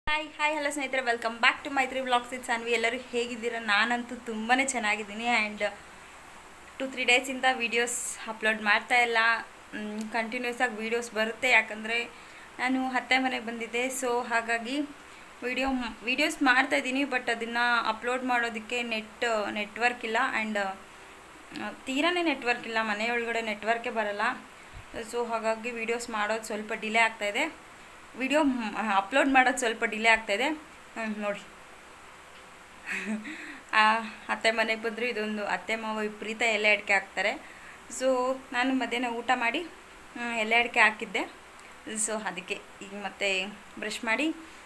Hi hi hello ಸ್ನೇಹಿತರೆ welcome back to Maitri blogs it's Anvi ಎಲ್ಲರೂ ಹೇಗಿದ್ದೀರಾ ನಾನಂತೂ ತುಂಬಾ ಚೆನ್ನಾಗಿದ್ದೀನಿ ಆ್ಯಂಡ್ ಟು ತ್ರೀ ಡೇಸಿಂದ ವೀಡಿಯೋಸ್ ಅಪ್ಲೋಡ್ ಮಾಡ್ತಾ ಇಲ್ಲ ಕಂಟಿನ್ಯೂಸ್ ಆಗಿ ವೀಡಿಯೋಸ್ ಬರುತ್ತೆ ಯಾಕಂದರೆ ನಾನು ಹತ್ತೆ ಮನೆಗೆ ಬಂದಿದ್ದೆ ಸೊ ಹಾಗಾಗಿ ವಿಡಿಯೋ ವೀಡಿಯೋಸ್ ಮಾಡ್ತಾ ಇದ್ದೀನಿ ಬಟ್ ಅದನ್ನು ಅಪ್ಲೋಡ್ ಮಾಡೋದಕ್ಕೆ ನೆಟ್ ನೆಟ್ವರ್ಕ್ ಇಲ್ಲ ಆ್ಯಂಡ್ ತೀರಾನೇ ನೆಟ್ವರ್ಕ್ ಇಲ್ಲ ಮನೆ ಒಳಗಡೆ ನೆಟ್ವರ್ಕೇ ಬರಲ್ಲ ಸೊ ಹಾಗಾಗಿ ವೀಡಿಯೋಸ್ ಮಾಡೋದು ಸ್ವಲ್ಪ ಡಿಲೇ ಆಗ್ತಾಯಿದೆ ವಿಡಿಯೋ ಅಪ್ಲೋಡ್ ಮಾಡೋದು ಸ್ವಲ್ಪ ಡಿಲೇ ಆಗ್ತಾಯಿದೆ ಹ್ಮ್, ನೋಡಿ ಆ, ಅತ್ತೆ ಮನೆಗೆ ಬಂದರೂ ಇದೊಂದು ಅತ್ತೆ ಮಾವ ವಿಪರೀತ ಎಲೆ ಅಡಿಕೆ ಹಾಕ್ತಾರೆ ಸೊ ನಾನು ಮಧ್ಯಾಹ್ನ ಊಟ ಮಾಡಿ ಹ್ಮ್, ಎಲೆ ಅಡಿಕೆ ಹಾಕಿದ್ದೆ ಸೊ ಅದಕ್ಕೆ ಈಗ ಮತ್ತೆ ಬ್ರಷ್ ಮಾಡಿ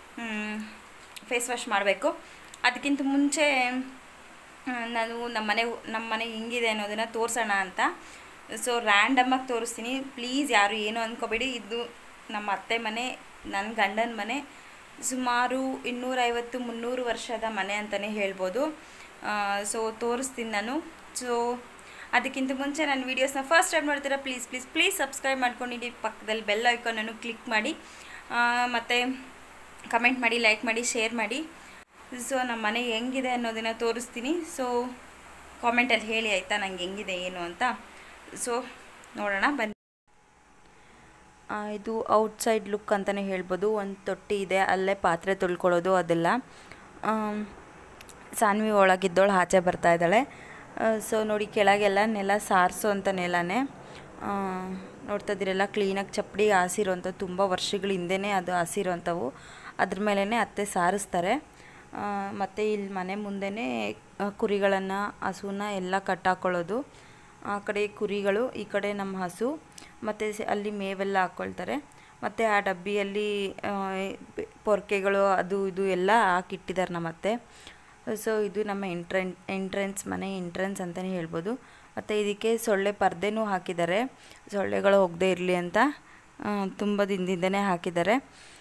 ಫೇಸ್ ವಾಶ್ ಮಾಡಬೇಕು ಅದಕ್ಕಿಂತ ಮುಂಚೆ ಆ, ನಾನು ನಮ್ಮ ಮನೆ ನಮ್ಮ ಮನೆ ಹಿಂಗಿದೆ ಅನ್ನೋದನ್ನು ತೋರಿಸೋಣ ಅಂತ ಸೊ ರ್ಯಾಂಡಮಾಗಿ ತೋರಿಸ್ತೀನಿ ಪ್ಲೀಸ್ ಯಾರು ಏನು ಅಂದ್ಕೋಬೇಡಿ ಇದು ನಮ್ಮ ಅತ್ತೆ ಮನೆ ನನ್ನ ಗಂಡನ ಮನೆ ಸುಮಾರು ಇನ್ನೂರೈವತ್ತು ಮುನ್ನೂರು ವರ್ಷದ ಮನೆ ಅಂತಲೇ ಹೇಳ್ಬೋದು ಸೊ ತೋರಿಸ್ತೀನಿ ನಾನು ಸೊ ಅದಕ್ಕಿಂತ ಮುಂಚೆ ನನ್ನ ವೀಡಿಯೋಸ್ನ ಫಸ್ಟ್ ಟೈಮ್ ಮಾಡ್ತೀರಾ ಪ್ಲೀಸ್ ಪ್ಲೀಸ್ ಪ್ಲೀಸ್ ಸಬ್ಸ್ಕ್ರೈಬ್ ಮಾಡ್ಕೊಂಡಿಡಿ ಪಕ್ಕದಲ್ಲಿ ಬೆಲ್ ಐಕಾನನ್ನು ಕ್ಲಿಕ್ ಮಾಡಿ ಮತ್ತು ಕಮೆಂಟ್ ಮಾಡಿ ಲೈಕ್ ಮಾಡಿ ಶೇರ್ ಮಾಡಿ ಸೊ ನಮ್ಮ ಮನೆ ಹೆಂಗಿದೆ ಅನ್ನೋದನ್ನು ತೋರಿಸ್ತೀನಿ ಸೊ ಕಾಮೆಂಟಲ್ಲಿ ಹೇಳಿ ಆಯಿತಾ ನಂಗೆ ಹೆಂಗಿದೆ ಏನು ಅಂತ ಸೊ ನೋಡೋಣ ಬನ್ನಿ ಆ, ಇದು ಔಟ್ಸೈಡ್ ಲುಕ್ ಅಂತಲೇ ಹೇಳ್ಬೋದು ಒಂದು ತೊಟ್ಟಿ ಇದೆ ಅಲ್ಲೇ ಪಾತ್ರೆ ತೊಳ್ಕೊಳ್ಳೋದು ಅದೆಲ್ಲ ಆಮ್, ಸಾನ್ವಿ ಒಳಗಿದ್ದವಳು ಆಚೆ ಬರ್ತಾ ಇದ್ದಾಳೆ ಸೊ ನೋಡಿ ಕೆಳಗೆಲ್ಲ ನೆಲ ಸಾರಿಸೋ ಅಂಥ ನೆಲನೇ ಆ, ನೋಡ್ತಾ ಇದ್ದೀರಲ್ಲ ಕ್ಲೀನಾಗಿ ಚಪ್ಪಡಿ ಹಾಸಿರೋಂಥ ತುಂಬ ವರ್ಷಗಳ ಹಿಂದೆನೇ ಅದು ಹಾಸಿರೋಂಥವು ಅದ್ರ ಮೇಲೇ ಅತ್ತೆ ಸಾರಿಸ್ತಾರೆ ಮತ್ತು ಇಲ್ಲಿ ಮನೆ ಮುಂದೆನೇ ಕುರಿಗಳನ್ನು ಹಸುನ ಎಲ್ಲ ಕಟ್ಟಾಕೊಳ್ಳೋದು ಆ ಕಡೆ ಕುರಿಗಳು ಈ ಕಡೆ ನಮ್ಮ ಹಸು ಮತ್ತು ಅಲ್ಲಿ ಮೇವೆಲ್ಲ ಹಾಕ್ಕೊಳ್ತಾರೆ ಮತ್ತು ಆ ಡಬ್ಬಿಯಲ್ಲಿ ಆ, ಬೆ- ಪೊರ್ಕೆಗಳು ಅದು ಇದು ಎಲ್ಲ ಹಾಕಿಟ್ಟಿದ್ದಾರೆ ನಮ್ಮ ಅತ್ತೆ ಸೊ ಇದು ನಮ್ಮ ಎಂಟ್ರೆನ್ ಎಂಟ್ರೆನ್ಸ್ ಮನೆ ಎಂಟ್ರೆನ್ಸ್ ಅಂತಲೇ ಹೇಳ್ಬೋದು ಮತ್ತು ಇದಕ್ಕೆ ಸೊಳ್ಳೆ ಪರ್ದೆನೂ ಹಾಕಿದ್ದಾರೆ ಸೊಳ್ಳೆಗಳು ಹೋಗದೇ ಇರಲಿ ಅಂತ ಆ, ತುಂಬ ದಿನದಿಂದನೇ ಹಾಕಿದ್ದಾರೆ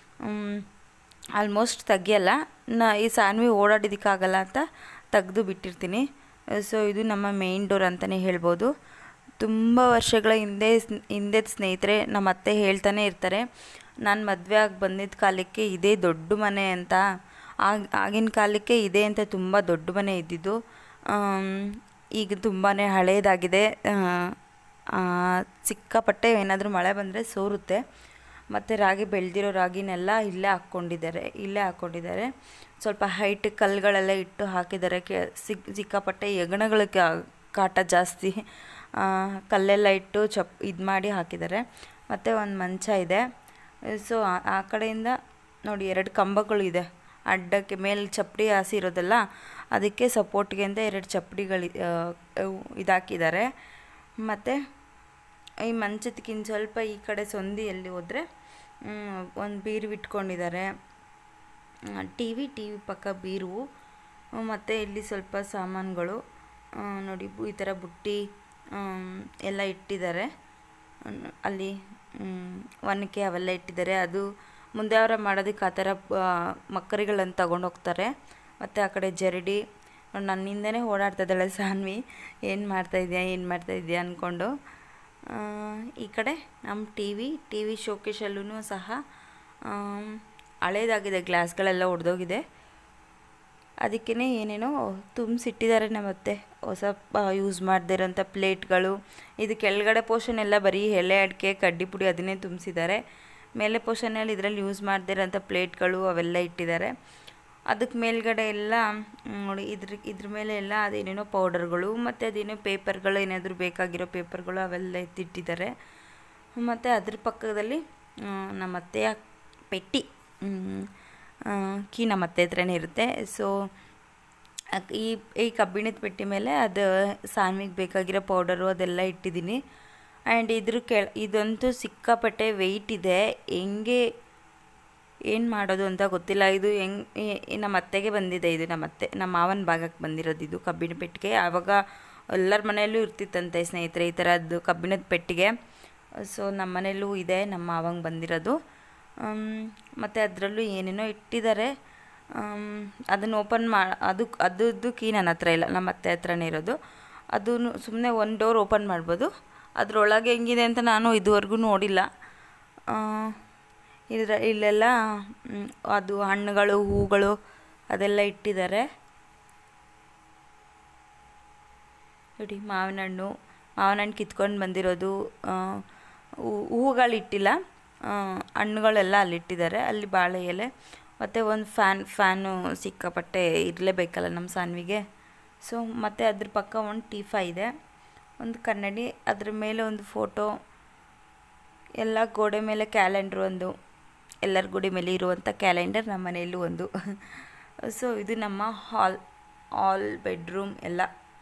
ಆಲ್ಮೋಸ್ಟ್ ತೆಗಿಯಲ್ಲ ನಾ ಈ ಸಾನ್ವಿ ಓಡಾಡಿದ್ದಕ್ಕಾಗಲ್ಲ ಅಂತ ತೆಗೆದು ಬಿಟ್ಟಿರ್ತೀನಿ ಸೊ ಇದು ನಮ್ಮ ಮೇಯ್ನ್ ಡೋರ್ ಅಂತಲೇ ಹೇಳ್ಬೋದು ತುಂಬ ವರ್ಷಗಳ ಹಿಂದೆ ಸ್ನ್- ಹಿಂದೆ ಸ್ನೇಹಿತರೆ ನಮ್ಮ ಅತ್ತೆ ಹೇಳ್ತಾನೆ ಇರ್ತಾರೆ ನಾನು ಮದುವೆ ಆಗಿ ಬಂದಿದ್ದ ಕಾಲಕ್ಕೆ ಇದೇ ದೊಡ್ಡ ಮನೆ ಅಂತ ಆಗ ಆಗಿನ ಕಾಲಕ್ಕೆ ಇದೆ ಅಂತ ತುಂಬ ದೊಡ್ಡ ಮನೆ ಇದ್ದಿದ್ದು ಆಮ್, ಈಗ ತುಂಬಾ ಹಳೇದಾಗಿದೆ ಆ, ಆ, ಸಿಕ್ಕಾಪಟ್ಟೆ ಏನಾದರೂ ಮಳೆ ಬಂದರೆ ಸೋರುತ್ತೆ ಮತ್ತು ರಾಗಿ ಬೆಳೆದಿರೋ ರಾಗಿನೆಲ್ಲ ಇಲ್ಲೇ ಹಾಕ್ಕೊಂಡಿದ್ದಾರೆ ಇಲ್ಲೇ ಹಾಕ್ಕೊಂಡಿದ್ದಾರೆ ಸ್ವಲ್ಪ ಹೈಟ್ ಕಲ್ಲುಗಳೆಲ್ಲ ಇಟ್ಟು ಹಾಕಿದ್ದಾರೆ ಕೆ ಸಿಕ್ ಸಿಕ್ಕಾಪಟ್ಟೆ ಹೆಗಣಗಳ ಕಾ- ಕಾಟ ಜಾಸ್ತಿ ಆ, ಕಲ್ಲೆಲ್ಲ ಇಟ್ಟು ಚಪ್ ಇದು ಮಾಡಿ ಹಾಕಿದ್ದಾರೆ ಮತ್ತು ಒಂದು ಮಂಚ ಇದೆ ಸೊ ಆ- ಆ ಕಡೆಯಿಂದ ನೋಡಿ ಎರಡು ಕಂಬಗಳು ಇದೆ ಅಡ್ಡಕ್ಕೆ ಮೇಲೆ ಚಪ್ಪಡಿ ಹಾಸಿರೋದಲ್ಲ ಅದಕ್ಕೆ ಸಪೋರ್ಟ್ಗೆ ಅಂತ ಎರಡು ಚಪ್ಪಡಿಗಳು ಇದಾಕಿದ್ದಾರೆ ಮತ್ತು ಈ ಮಂಚದಕ್ಕಿಂತ ಸ್ವಲ್ಪ ಈ ಕಡೆ ಸಂದಿಯಲ್ಲಿ ಹೋದರೆ ಒಂದು ಬೀರು ಇಟ್ಕೊಂಡಿದ್ದಾರೆ ಟಿ ವಿ ಟಿ ವಿ ಪಕ್ಕ ಬೀರು ಮತ್ತು ಇಲ್ಲಿ ಸ್ವಲ್ಪ ಸಾಮಾನುಗಳು ಆ, ನೋಡಿ ಬು- ಈ ಥರ ಬುಟ್ಟಿ ಆಮ್, ಎಲ್ಲ ಇಟ್ಟಿದ್ದಾರೆ ಅನ್- ಅಲ್ಲಿ ಮ್, ಒನಕೆ ಅವೆಲ್ಲ ಇಟ್ಟಿದ್ದಾರೆ ಅದು ಮುಂದೆ ಅವರ ಮಾಡೋದಕ್ಕೆ ಆ ಥರ ಮಕ್ಕರಿಗಳನ್ನು ತಗೊಂಡು ಹೋಗ್ತಾರೆ ಮತ್ತು ಆ ಕಡೆ ಜರಡಿ ನನ್ನಿಂದನೇ ಓಡಾಡ್ತಾ ಇದ್ದಾಳೆ ಸಾನ್ವಿ ಏನು ಮಾಡ್ತಾ ಇದೆಯಾ ಏನು ಮಾಡ್ತಾ ಇದೆಯಾ ಅಂದ್ಕೊಂಡು ಆ, ಈ ಕಡೆ ನಮ್ಮ ಟಿ ವಿ ಟಿ ವಿ ಶೋಕೇಶಲ್ಲೂ ಸಹ ಆಮ್, ಹಳೇದಾಗಿದೆ ಗ್ಲಾಸ್ಗಳೆಲ್ಲ ಒಡೆದೋಗಿದೆ ಅದಕ್ಕೇ ಏನೇನೋ ತುಂಬಿಸಿಟ್ಟಿದ್ದಾರೆ ನಮ್ಮತ್ತೆ ಹೊಸ ಯೂಸ್ ಮಾಡದೇ ಇರೋಂಥ ಪ್ಲೇಟ್ಗಳು ಇದು ಕೆಳಗಡೆ ಪೋರ್ಷನ್ ಎಲ್ಲ ಬರೀ ಎಲೆ ಅಡಿಕೆ ಕಡ್ಡಿ ಪುಡಿ ಅದನ್ನೇ ತುಂಬಿಸಿದ್ದಾರೆ ಮೇಲೆ ಪೋರ್ಷನಲ್ಲಿ ಇದರಲ್ಲಿ ಯೂಸ್ ಮಾಡದೇ ಇರೋಂಥ ಪ್ಲೇಟ್ಗಳು ಅವೆಲ್ಲ ಇಟ್ಟಿದ್ದಾರೆ ಅದಕ್ಕೆ ಮೇಲ್ಗಡೆ ಎಲ್ಲ ಮ್, ನೋಡಿ ಇದ್ರ ಇದ್ರ ಮೇಲೆ ಎಲ್ಲ ಅದೇನೇನೋ ಪೌಡರ್ಗಳು ಮತ್ತು ಅದೇನೋ ಪೇಪರ್ಗಳು ಏನಾದರೂ ಬೇಕಾಗಿರೋ ಪೇಪರ್ಗಳು ಅವೆಲ್ಲ ಎತ್ತಿಟ್ಟಿದ್ದಾರೆ ಮತ್ತು ಅದ್ರ ಪಕ್ಕದಲ್ಲಿ ಆ, ನಮ್ಮ ಅತ್ತೆಯ ಪೆಟ್ಟಿ ಮ್, ಆ, ಕೀ ನಮ್ಮ ಅತ್ತೆ ಹತ್ರನೇ ಇರುತ್ತೆ ಸೊ ಅಕ್- ಈ ಈ ಕಬ್ಬಿಣದ ಪೆಟ್ಟಿ ಮೇಲೆ ಅದು ಸಾನ್ವಿಗೆ ಬೇಕಾಗಿರೋ ಪೌಡರು ಅದೆಲ್ಲ ಇಟ್ಟಿದ್ದೀನಿ ಆ್ಯಂಡ್ ಇದ್ರ ಕೆಳ ಇದಂತೂ ಸಿಕ್ಕಾಪಟ್ಟೆ ವೆಯ್ಟ್ ಇದೆ ಹೆಂಗೆ ಏನು ಮಾಡೋದು ಅಂತ ಗೊತ್ತಿಲ್ಲ ಇದು ಹೆಂಗೆ ನಮ್ಮ ಅತ್ತೆಗೆ ಬಂದಿದೆ ಇದು ನಮ್ಮ ಅತ್ತೆ ನಮ್ಮ ಮಾವನ ಭಾಗಕ್ಕೆ ಬಂದಿರೋದು ಇದು ಕಬ್ಬಿಣ ಪೆಟ್ಟಿಗೆ ಆವಾಗ ಎಲ್ಲರ ಮನೆಯಲ್ಲೂ ಇರ್ತಿತ್ತಂತೆ ಸ್ನೇಹಿತರೆ ಈ ಥರದ್ದು ಕಬ್ಬಿಣದ ಪೆಟ್ಟಿಗೆ ಸೊ ನಮ್ಮ ಮನೆಯಲ್ಲೂ ಇದೆ ನಮ್ಮ ಮಾವಂಗೆ ಬಂದಿರೋದು ಮತ್ತು ಅದರಲ್ಲೂ ಏನೇನೋ ಇಟ್ಟಿದ್ದಾರೆ ಅದನ್ನು ಓಪನ್ ಮಾ ಅದು ಅದರದ್ದು ಕೀ ನನ್ನ ಹತ್ರ ಇಲ್ಲ ನಮ್ಮ ಅತ್ತೆ ಹತ್ರನೇ ಇರೋದು ಅದು ಸುಮ್ಮನೆ ಒಂದು ಡೋರ್ ಓಪನ್ ಮಾಡ್ಬೋದು ಅದರೊಳಗೆ ಹೆಂಗಿದೆ ಅಂತ ನಾನು ಇದುವರೆಗೂ ನೋಡಿಲ್ಲ ಆ, ಇದ್ರ ಇಲ್ಲೆಲ್ಲ ಮ್, ಅದು ಹಣ್ಣುಗಳು ಹೂಗಳು ಅದೆಲ್ಲ ಇಟ್ಟಿದ್ದಾರೆ ನೋಡಿ ಮಾವಿನ ಹಣ್ಣು ಮಾವಿನ ಹಣ್ಣು ಕಿತ್ಕೊಂಡು ಬಂದಿರೋದು ಆ, ಹೂ- ಹೂಗಳು ಇಟ್ಟಿಲ್ಲ ಆ, ಹಣ್ಣುಗಳೆಲ್ಲ ಅಲ್ಲಿಟ್ಟಿದ್ದಾರೆ ಅಲ್ಲಿ ಬಾಳೆ ಎಲೆ ಮತ್ತು ಒಂದು ಫ್ಯಾನ್ ಫ್ಯಾನು ಸಿಕ್ಕಾಪಟ್ಟೆ ಇರಲೇಬೇಕಲ್ಲ ನಮ್ಮ ಸಾನ್ವಿಗೆ ಸೊ ಮತ್ತು ಅದ್ರ ಪಕ್ಕ ಒಂದು ಟೀಫಾ ಇದೆ ಒಂದು ಕನ್ನಡಿ ಅದ್ರ ಮೇಲೆ ಒಂದು ಫೋಟೋ ಎಲ್ಲ ಗೋಡೆ ಮೇಲೆ ಕ್ಯಾಲೆಂಡ್ರ್ ಒಂದು ಎಲ್ಲರ ಗೋಡೆ ಮೇಲೆ ಇರುವಂಥ ಕ್ಯಾಲೆಂಡರ್ ನಮ್ಮ ಮನೆಯಲ್ಲೂ ಒಂದು ಸೊ ಇದು ನಮ್ಮ ಹಾಲ್ ಹಾಲ್ ಬೆಡ್ರೂಮ್ ಎಲ್ಲ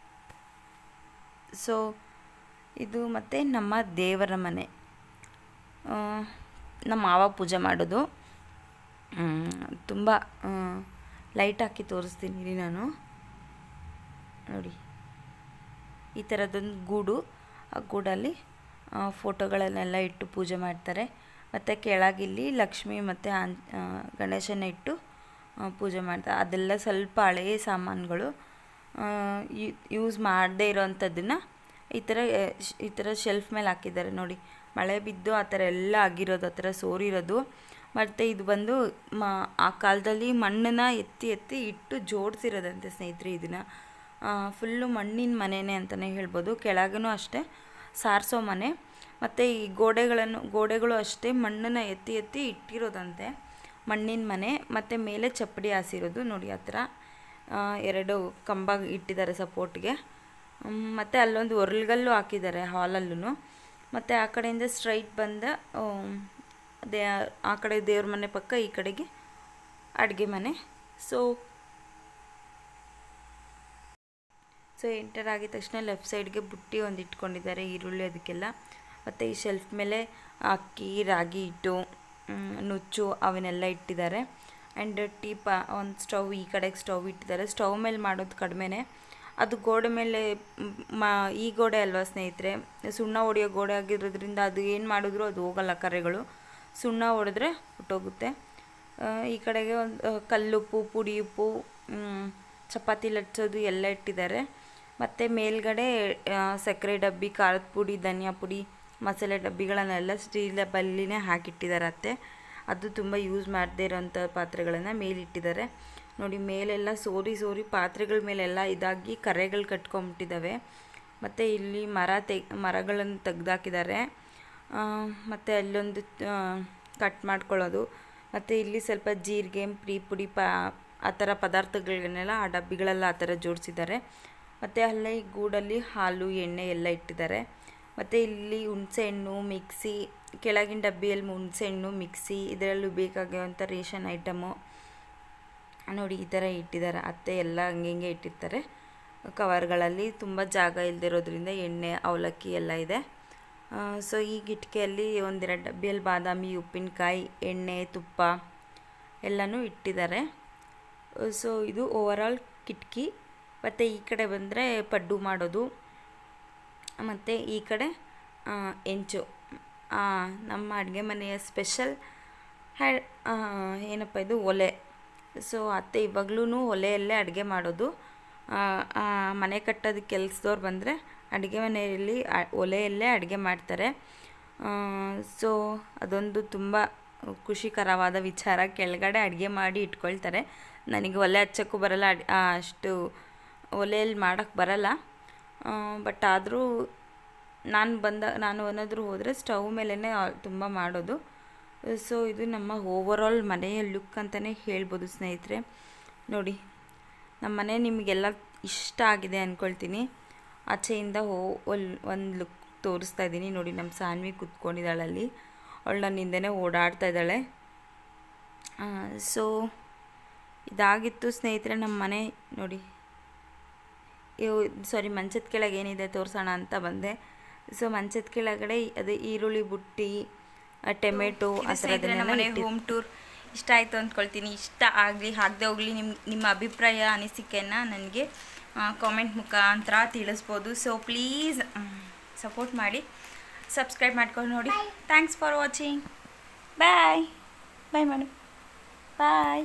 ಸೊ ಇದು ಮತ್ತು ನಮ್ಮ ದೇವರ ಮನೆ ಆ, ನಮ್ಮ ಮಾವ ಪೂಜೆ ಮಾಡೋದು ತುಂಬ ಲೈಟ್ ಹಾಕಿ ತೋರಿಸ್ತೀನಿ ರೀ ನಾನು ನೋಡಿ ಈ ಥರದೊಂದು ಗೂಡು ಆ ಗೂಡಲ್ಲಿ ಆ, ಫೋಟೋಗಳನ್ನೆಲ್ಲ ಇಟ್ಟು ಪೂಜೆ ಮಾಡ್ತಾರೆ ಮತ್ತು ಕೆಳಗಿಲ್ಲಿ ಲಕ್ಷ್ಮಿ ಮತ್ತು ಆಂಜ್ ಆ, ಗಣೇಶನ ಇಟ್ಟು ಆ, ಪೂಜೆ ಮಾಡ್ತಾರೆ ಅದೆಲ್ಲ ಸ್ವಲ್ಪ ಹಳೆಯ ಸಾಮಾನುಗಳು ಯೂಸ್ ಮಾಡದೇ ಇರೋವಂಥದ್ದನ್ನು ಈ ಥರ ಆ, ಶ್- ಈ ಥರ ಶೆಲ್ಫ್ ಮೇಲೆ ಹಾಕಿದ್ದಾರೆ ನೋಡಿ ಮಳೆ ಬಿದ್ದು ಆ ಥರ ಎಲ್ಲ ಆಗಿರೋದು ಆ ಥರ ಸೋರಿರೋದು ಮತ್ತು ಇದು ಬಂದು ಮ ಆ ಕಾಲದಲ್ಲಿ ಮಣ್ಣನ್ನು ಎತ್ತಿ ಎತ್ತಿ ಇಟ್ಟು ಜೋಡಿಸಿರೋದಂತೆ ಸ್ನೇಹಿತರೆ ಇದನ್ನು ಫುಲ್ಲು ಮಣ್ಣಿನ ಮನೆಯೇ ಅಂತಲೇ ಹೇಳ್ಬೋದು ಕೆಳಗೂ ಅಷ್ಟೇ ಸಾರಿಸೋ ಮನೆ ಮತ್ತು ಈ ಗೋಡೆಗಳನ್ನು ಗೋಡೆಗಳು ಅಷ್ಟೇ ಮಣ್ಣನ್ನು ಎತ್ತಿ ಎತ್ತಿ ಇಟ್ಟಿರೋದಂತೆ ಮಣ್ಣಿನ ಮನೆ ಮತ್ತು ಮೇಲೆ ಚಪ್ಪಡಿ ಹಾಸಿರೋದು ನೋಡಿ ಆ ಥರ ಆ, ಎರಡು ಕಂಬ ಇಟ್ಟಿದ್ದಾರೆ ಸಪೋರ್ಟ್ಗೆ ಮತ್ತು ಅಲ್ಲೊಂದು ಒರ್ಲ್ಗಲ್ಲು ಹಾಕಿದ್ದಾರೆ ಹಾಲಲ್ಲೂ ಮತ್ತು ಆ ಕಡೆಯಿಂದ ಸ್ಟ್ರೈಟ್ ಬಂದ ಆಮ್, ದೇ ಆ ಕಡೆ ದೇವ್ರ ಮನೆ ಪಕ್ಕ ಈ ಕಡೆಗೆ ಅಡುಗೆ ಮನೆ ಸೊ ಸೊ ಎಂಟರ್ ಆಗಿದ ತಕ್ಷಣ ಲೆಫ್ಟ್ ಸೈಡ್ಗೆ ಬುಟ್ಟಿ ಒಂದು ಇಟ್ಕೊಂಡಿದ್ದಾರೆ ಈರುಳ್ಳಿ ಅದಕ್ಕೆಲ್ಲ ಮತ್ತು ಈ ಶೆಲ್ಫ್ ಮೇಲೆ ಅಕ್ಕಿ ರಾಗಿ ಹಿಟ್ಟು ಮ್, ನುಚ್ಚು ಅವನ್ನೆಲ್ಲ ಇಟ್ಟಿದ್ದಾರೆ ಆ್ಯಂಡ್ ಟೀ ಪಾ ಒಂದು ಸ್ಟವ್ ಈ ಕಡೆಗೆ ಸ್ಟವ್ ಇಟ್ಟಿದ್ದಾರೆ ಸ್ಟವ್ ಮೇಲೆ ಮಾಡೋದು ಕಡಿಮೆನೇ ಅದು ಗೋಡೆ ಮೇಲೆ ಮ್, ಮಾ ಈ ಗೋಡೆ ಅಲ್ವಾ ಸ್ನೇಹಿತರೆ ಸುಣ್ಣ ಹೊಡೆಯೋ ಗೋಡೆ ಆಗಿರೋದ್ರಿಂದ ಅದು ಏನು ಮಾಡಿದ್ರು ಅದು ಹೋಗಲ್ಲ ಕರೆಗಳು ಸುಣ್ಣ ಹೊಡೆದ್ರೆ ಹೊಟ್ಟೋಗುತ್ತೆ ಆ, ಈ ಕಡೆಗೆ ಒಂದು ಕಲ್ಲುಪ್ಪು ಪುಡಿ ಉಪ್ಪು ಮ್, ಚಪಾತಿ ಲಟ್ಸೋದು ಎಲ್ಲ ಇಟ್ಟಿದ್ದಾರೆ ಮತ್ತು ಮೇಲ್ಗಡೆ ಆ, ಸಕ್ಕರೆ ಡಬ್ಬಿ ಖಾರದ ಪುಡಿ ಧನಿಯಾ ಪುಡಿ ಮಸಾಲೆ ಡಬ್ಬಿಗಳನ್ನೆಲ್ಲ ಸ್ಟೀಲ್ ಬಲ್ಲಿನೇ ಹಾಕಿಟ್ಟಿದ್ದಾರೆ ಅತ್ತೆ ಅದು ತುಂಬ ಯೂಸ್ ಮಾಡದೇ ಇರೋಂಥ ಪಾತ್ರೆಗಳನ್ನು ಮೇಲಿಟ್ಟಿದ್ದಾರೆ ನೋಡಿ ಮೇಲೆಲ್ಲ ಸೋರಿ ಸೋರಿ ಪಾತ್ರೆಗಳ ಮೇಲೆಲ್ಲ ಇದಾಗಿ ಕರೆಗಳು ಕಟ್ಕೊಂಬಿಟ್ಟಿದ್ದಾವೆ ಮತ್ತು ಇಲ್ಲಿ ಮರ ತೆಗ್ ಮರಗಳನ್ನು ತೆಗ್ದಾಕಿದ್ದಾರೆ ಮತ್ತು ಅಲ್ಲೊಂದು ಕಟ್ ಮಾಡ್ಕೊಳ್ಳೋದು ಮತ್ತು ಇಲ್ಲಿ ಸ್ವಲ್ಪ ಜೀರಿಗೆ ಪ್ರೀ ಪುಡಿ ಪಾ ಆ ಥರ ಪದಾರ್ಥಗಳನ್ನೆಲ್ಲ ಆ ಡಬ್ಬಿಗಳೆಲ್ಲ ಆ ಥರ ಜೋಡಿಸಿದ್ದಾರೆ ಮತ್ತು ಅಲ್ಲೇ ಈ ಗೂಡಲ್ಲಿ ಹಾಲು ಎಣ್ಣೆ ಎಲ್ಲ ಇಟ್ಟಿದ್ದಾರೆ ಮತ್ತು ಇಲ್ಲಿ ಹುಣಸೆ ಹಣ್ಣು ಮಿಕ್ಸಿ ಕೆಳಗಿನ ಡಬ್ಬಿಯಲ್ಲಿ ಹುಣಸೆ ಹಣ್ಣು ಮಿಕ್ಸಿ ಇದರಲ್ಲೂ ಬೇಕಾಗಿರುವಂಥ ರೇಷನ್ ಐಟಮು ನೋಡಿ ಈ ಥರ ಇಟ್ಟಿದ್ದಾರೆ ಅತ್ತೆ ಎಲ್ಲ ಹಂಗೆ ಹಿಂಗೆ ಇಟ್ಟಿರ್ತಾರೆ ಕವರ್ಗಳಲ್ಲಿ ತುಂಬ ಜಾಗ ಇಲ್ದಿರೋದ್ರಿಂದ ಎಣ್ಣೆ ಅವಲಕ್ಕಿ ಎಲ್ಲ ಇದೆ ಸೊ ಈ ಕಿಟಕಿಯಲ್ಲಿ ಒಂದೆರಡು ಡಬ್ಬಿಯಲ್ಲಿ ಬಾದಾಮಿ ಉಪ್ಪಿನಕಾಯಿ ಎಣ್ಣೆ ತುಪ್ಪ ಎಲ್ಲನೂ ಇಟ್ಟಿದ್ದಾರೆ ಸೊ ಇದು ಓವರಾಲ್ ಕಿಟಕಿ ಮತ್ತು ಈ ಕಡೆ ಬಂದರೆ ಪಡ್ಡು ಮಾಡೋದು ಮತ್ತು ಈ ಕಡೆ ಆ, ಹೆಂಚು ಆ, ನಮ್ಮ ಅಡುಗೆ ಮನೆಯ ಸ್ಪೆಷಲ್ ಹ್ಯಾ ಏನಪ್ಪ ಇದು ಒಲೆ ಸೊ ಅತ್ತೆ ಇವಾಗ್ಲೂ ಒಲೆಯಲ್ಲೇ ಅಡುಗೆ ಮಾಡೋದು ಆ, ಆ, ಮನೆ ಕಟ್ಟೋದಕ್ಕೆ ಕೆಲ್ಸದವ್ರು ಬಂದರೆ ಅಡುಗೆ ಮನೆಯಲ್ಲಿ ಆ- ಒಲೆಯಲ್ಲೇ ಅಡುಗೆ ಮಾಡ್ತಾರೆ ಸೊ ಅದೊಂದು ತುಂಬ ಖುಷಿಕರವಾದ ವಿಚಾರ ಕೆಳಗಡೆ ಅಡುಗೆ ಮಾಡಿ ಇಟ್ಕೊಳ್ತಾರೆ ನನಗೆ ಒಲೆ ಹಚ್ಚೋಕ್ಕೂ ಬರಲ್ಲ ಅಡ್- ಆ, ಅಷ್ಟು ಒಲೆಯಲ್ಲಿ ಮಾಡೋಕ್ಕೆ ಬರಲ್ಲ ಬಟ್ ಆದರೂ ನಾನು ಬಂದ ನಾನು ಏನಾದರೂ ಹೋದರೆ ಸ್ಟವ್ ಮೇಲೇ ತುಂಬ ಮಾಡೋದು ಸೊ ಇದು ನಮ್ಮ ಓವರಾಲ್ ಮನೆಯ ಲುಕ್ ಅಂತಲೇ ಹೇಳ್ಬೋದು ಸ್ನೇಹಿತರೆ ನೋಡಿ ನಮ್ಮ ಮನೆ ನಿಮಗೆಲ್ಲ ಇಷ್ಟ ಆಗಿದೆ ಅಂದ್ಕೊಳ್ತೀನಿ ಆಚೆಯಿಂದ ಹೋ ಒಲ್ ಒಂದು ಲುಕ್ ತೋರಿಸ್ತಾ ಇದ್ದೀನಿ ನೋಡಿ ನಮ್ಮ ಸಾನ್ವಿ ಕೂತ್ಕೊಂಡಿದ್ದಾಳೆ ಅಲ್ಲಿ ಅವಳು ನನ್ನಿಂದನೇ ಓಡಾಡ್ತಾ ಇದ್ದಾಳೆ ಸೊ ಇದಾಗಿತ್ತು ಸ್ನೇಹಿತರೆ ನಮ್ಮ ಮನೆ ನೋಡಿ ಇವು ಸಾರಿ ಮಂಚದ ಕೆಳಗೆ ಏನಿದೆ ತೋರಿಸೋಣ ಅಂತ ಬಂದೆ ಸೊ ಮಂಚದ ಕೆಳಗಡೆ ಅದೇ ಈರುಳ್ಳಿ ಬುಟ್ಟಿ ಆ, ಟೊಮೆಟೊ ಆ ಥರದನ್ನೆಲ್ಲ ಮನೆ ಇಟ್ಟಿದ್ದು. ಹೋಮ್ ಟೂರ್ ಇಷ್ಟ ಆಯಿತು ಅಂದ್ಕೊಳ್ತೀನಿ ಇಷ್ಟ ಆಗಲಿ ಆಗದೆ ಹೋಗಲಿ ನಿಮ್ಮ ನಿಮ್ಮ ಅಭಿಪ್ರಾಯ ಅನಿಸಿಕೆಯನ್ನು ನನಗೆ ಕಾಮೆಂಟ್ ಮುಖಾಂತರ ತಿಳಿಸ್ಬೋದು ಸೊ ಪ್ಲೀಸ್ ಸಪೋರ್ಟ್ ಮಾಡಿ ಸಬ್ಸ್ಕ್ರೈಬ್ ಮಾಡ್ಕೊಂಡು ನೋಡಿ thanks for watching bye bye madam bye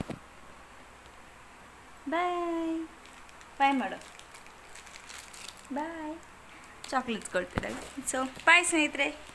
bye bye ಮಾಡು ಬಾಯ್ ಚಾಕ್ಲೇಟ್ಸ್ ಕೊಡ್ತಿದ್ದಾಳೆ ಸೊ ಬಾಯ್ ಸ್ನೇಹಿತರೆ